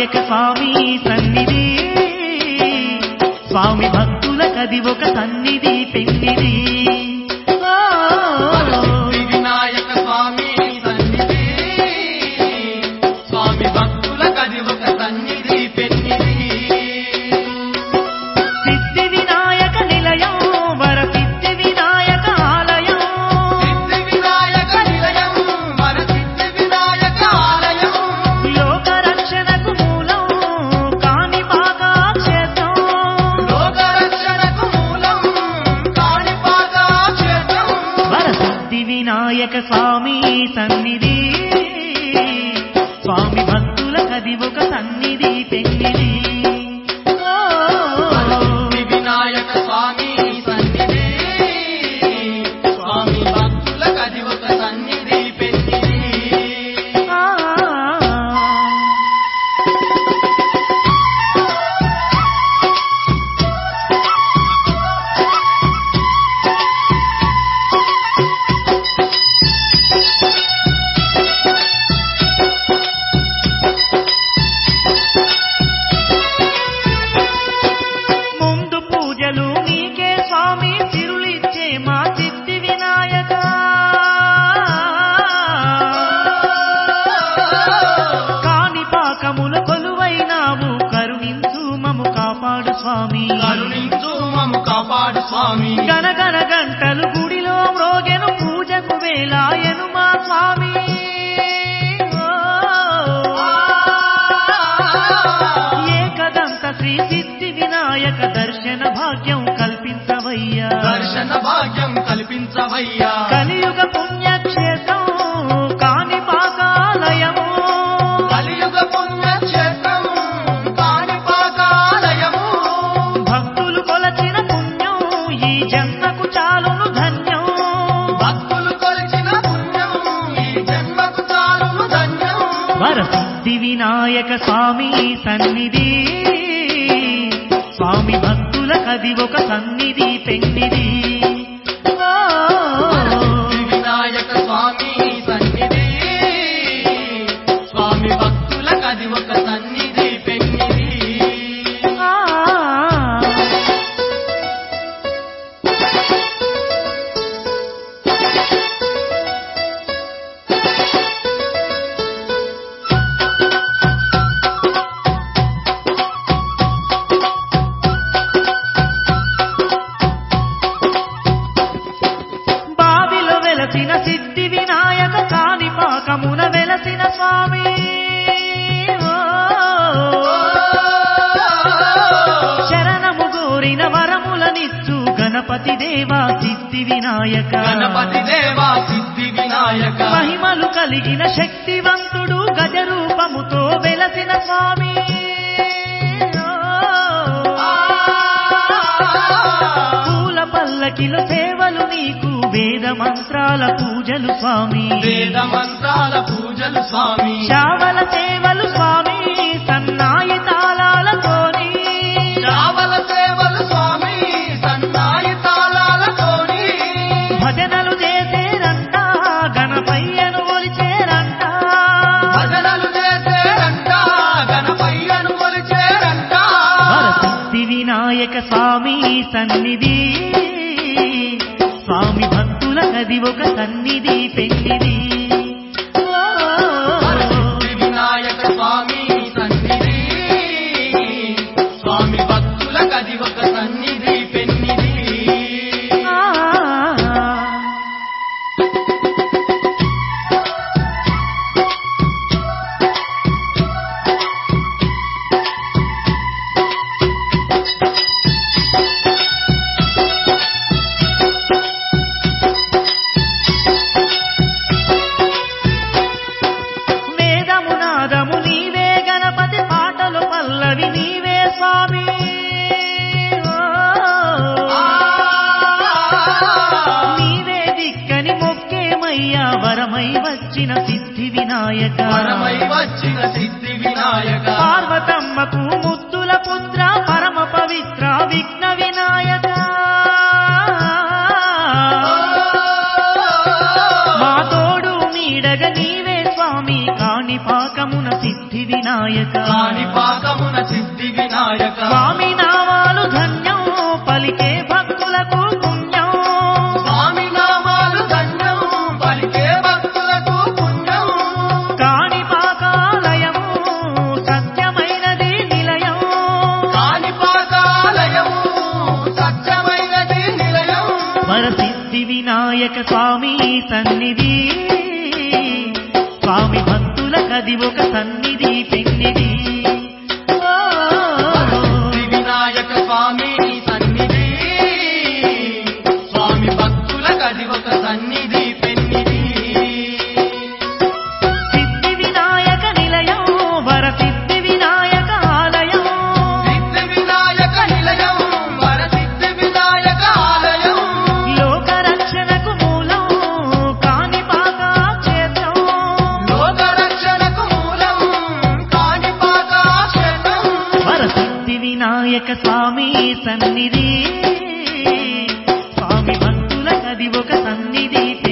వినాయక స్వామి సన్నిధి స్వామి భక్తులకది ఒక సన్నిధి పెన్నిది ఓ, శ్రీ వినాయక స్వామి సన్నిధి స్వామి భక్తులకది ఒక సన్నిధి పెన్నిది సిద్ధి వినాయక నిలయం వర సిద్ధి వినాయక ఆలయం సిద్ధి వినాయక నిలయం మన సిద్ధి వినాయక ఆలయం లోక రక్షణకు మూలం కాణిపాక క్షేత్రం లోకరక్షణకు మూలం కాణిపాక క్షేత్రం వరసిద్ధి వినాయక స్వామి సన్నిధి స్వామి భక్తులకది ఒక సన్నిధి పెన్నిది ఓ, శ్రీ వినాయక స్వామి సన్నిధి స్వామి భక్తులకది ఒక సన్నిధి పెన్నిది ఆ. ముందు పూజలు నీకే స్వామి తిరులిచ్చే మా సిద్ధి వినాయక కాణిపాకముల కొలువైనావు కరుణించు మము కాపాడు స్వామి కరుణించు మము కాపాడు స్వామి గనగన గంటలు గుడిలో మ్రోగెను పూజకు వేలాయను మా స్వామి ఏకదంత శ్రీ సిద్ధి వినాయక దర్శన భాగ్యం కల్పించవయ్యా దర్శన భాగ్యం కల్పించవయ్యా కలియుగ పుణ్యక్షేత్రం కాణిపాకాలయము కలియుగ పుణ్యక్షేత్రం కాణిపాకాలయము భక్తులు కొలచిన పుణ్యం ఈ జన్మకు చాలును ధన్యం భక్తులు కొలిచిన పుణ్యం ఈ జన్మకు చాలును ధన్యం వరసిద్ధి వినాయక స్వామి సన్నిధి స్వామి భక్తులకది ఒక సన్నిధి పెన్నిది ఓ, శ్రీ వినాయక స్వామి సన్నిధి స్వామి భక్తులకది ఒక సన్నిధి పెన్నిది ఆ. బావిలో వెలసిన సిద్ధి వినాయక కాణిపాకమున వెలసిన స్వామి ఓ. శరణము గోరిన వరములనిచ్చు గణపతి దేవా సిద్ధి వినాయక గణపతి దేవా సిద్ధి వినాయక మహిమలు కలిగిన శక్తివంతుడు గజరూపముతో వెలసిన స్వామి పూల పల్లకిలో సేవలు నీకు వేద మంత్రాల పూజలు స్వామి వేద మంత్రాల పూజలు స్వామి శావల సేవలు స్వామి సన్నాయి తాళాలతోని చావల సేవలు స్వామి సన్నాయి తాళాలతోని భజనలు చేసేరంట గణపయ్యను ఒలిచేరంట భజనలు చేసేరంట గణపయ్యను కొలిచేరంట వరసిద్ధి వినాయక స్వామి సన్నిధి స్వామి భక్తులకది ఒక సన్నిధి పెన్నిది ఓ, వరసిద్ధి వినాయక స్వామి సన్నిధి స్వామి భక్తులకది ఒక సన్నిధి పెన్నిది ఆ. వేదము నాదము నీవే గణపతి పాటలు పల్లవి నీవే స్వామి ఓ. నీవే దిక్కని మొక్కేమయ్యా వరమై వచ్చిన సిద్ధి వినాయక వరమై వచ్చిన సిద్ధి వినాయక పార్వతమ్మకు ముద్దుల పుత్ర పరమ పవిత్ర విఘ్న వినాయక మా తోడు నీడగ నీవే స్వామి కాణిపాకమున సిద్ధి వినాయక కాణిపాకమున సిద్ధి వినాయక స్వామి నామాలు ధన్యం పలికే భక్తులకు పుణ్యం స్వామి నామాలు ధన్యం పలికే భక్తులకు పుణ్యం కాణిపాకాలయము సత్యమైనది నిలయం కాణిపాకాలయము సత్యమైనది నిలయం వరసిద్ధి వినాయక స్వామి సన్నిధి స్వామి భక్తులకది ఒక సన్నిధి పెన్నిధి ఓ, సిద్ధి వినాయక స్వామి సన్నిధి స్వామి భక్తులకది ఒక సన్నిధి పెన్నిధి సిద్ధి వినాయక నిలయం వరసిద్ధి వినాయక ఆలయం సిద్ధి వినాయక నిలయం వరసిద్ధి వినాయక ఆలయం లోక రక్షణకు మూలం కాణిపాక క్షేత్రం లోక రక్షణకు మూలం కాణిపాక క్షేత్రం వరసిద్ధి వినాయక స్వామి సన్నిధి స్వామి భక్తులకది ఒక సన్నిధి